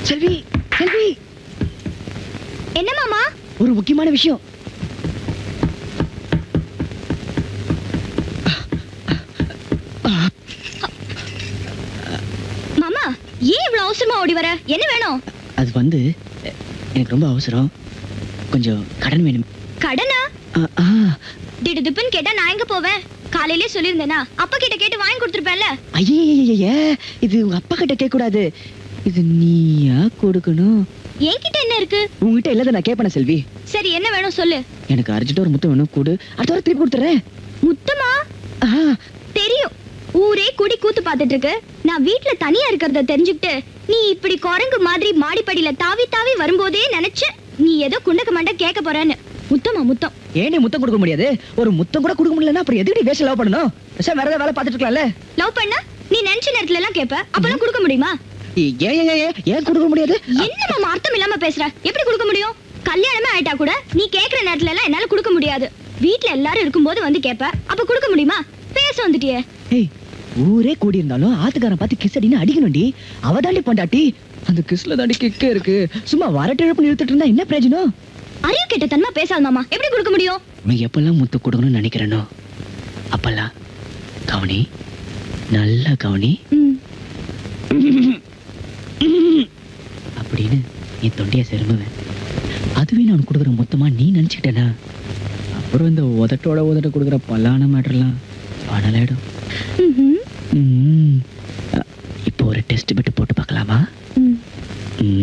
செல்வி செல்வி என்ன மாமா ஒரு முக்கியமான விஷயம் மாமா ஏன் இவ்வளவு அவசரமா ஓடி வர என்ன வேணும் அது வந்து எ- எனக்கு ரொம்ப அவசரம் கொஞ்சம் கடன் வேணும் கடனா ஆ, ஆ, திடுதுப்புன்னு கேட்டா நான் எங்க போவேன் காலையிலே சொல்லியிருந்தேனா அப்பா கிட்ட கேட்டு வாங்கி கொடுத்துருப்பேன்ல ஐயையையைய, இது உங்க அப்பா கிட்ட கேட்க கூடாது இது நீயா கொடுக்கணும் என்கிட்ட என்ன இருக்கு உங்ககிட்ட இல்லாத நான் கேட்பேன் செல்வி சரி என்ன வேணும் சொல்லு எனக்கு அர்ஜென்ட்டா ஒரு முத்தம் வேணும் கூடு அடுத்த வாரம் திருப்பி கொடுத்துறேன் முத்தமா ஆ, தெரியும் ஊரே குடி கூத்து பார்த்துட்டு இருக்கு நான் வீட்ல தனியா இருக்கிறத தெரிஞ்சுக்கிட்டு நீ இப்படி குரங்கு மாதிரி மாடிப்படியில தாவி தாவி வரும்போதே நினைச்சு நீ ஏதோ குண்டக்க மண்ட கேட்க போறேன்னு முத்தமா முத்தம் ஏன் நீ முத்தம் கொடுக்க முடியாது ஒரு முத்தம் கூட கொடுக்க முடியலன்னா அப்புறம் எதுக்கு வேஸ்ட் லவ் பண்ணணும் சார் வேற ஏதாவது வேலை பார்த்துட்டு இருக்கலாம்ல லவ் பண்ணா நீ நினைச்ச நேரத்துல எல்லாம் கேப்ப அப்பெல்லாம் கொடுக்க முடியுமா ஏன் ஏன் ஏன், ஏன் ஏன் கொடுக்க முடியாது என்ன மாமா அர்த்தம் இல்லாம பேசுற எப்படி கொடுக்க முடியும் கல்யாணமே ஆயிட்டா கூட நீ கேக்குற நேரத்துல எல்லாம் என்னால கொடுக்க முடியாது வீட்ல எல்லாரும் இருக்கும்போது வந்து கேப்ப அப்ப கொடுக்க முடியுமா பேச வந்துட்டியே ஏய் ஊரே கூடி இருந்தாலும் ஆத்துக்காரன் பார்த்து கிஸ் அடின்னு அடிக்கணும்டி அவ தாண்டி பொண்டாட்டி அந்த கிஸ்ல தாண்டி கிக்கே இருக்கு சும்மா வரட்டு இழப்பு நிறுத்திட்டு இருந்தா என்ன பிரயோஜனம் அறிவு கெட்ட தன்மா பேசாத மாமா எப்படி கொடுக்க முடியும் நான் எப்பெல்லாம் முத்து கொடுக்கணும்னு நினைக்கிறேனோ அப்பெல்லாம் கவனி நல்ல கவனி ம், அப்படின்னு என் தொண்டைய செருமுவேன் அதுவே நான் கொடுக்குற மொத்தமா நீ நினைச்சுக்கிட்டேனா அப்புறம் இந்த உதட்டோட உதட்ட கொடுக்குற பல்லான மேட்டர்லாம் பணலாயிடும் ம்ஹும், ம். இப்போ ஒரு டெஸ்ட் பிட்டு போட்டு பார்க்கலாமா ம். ம்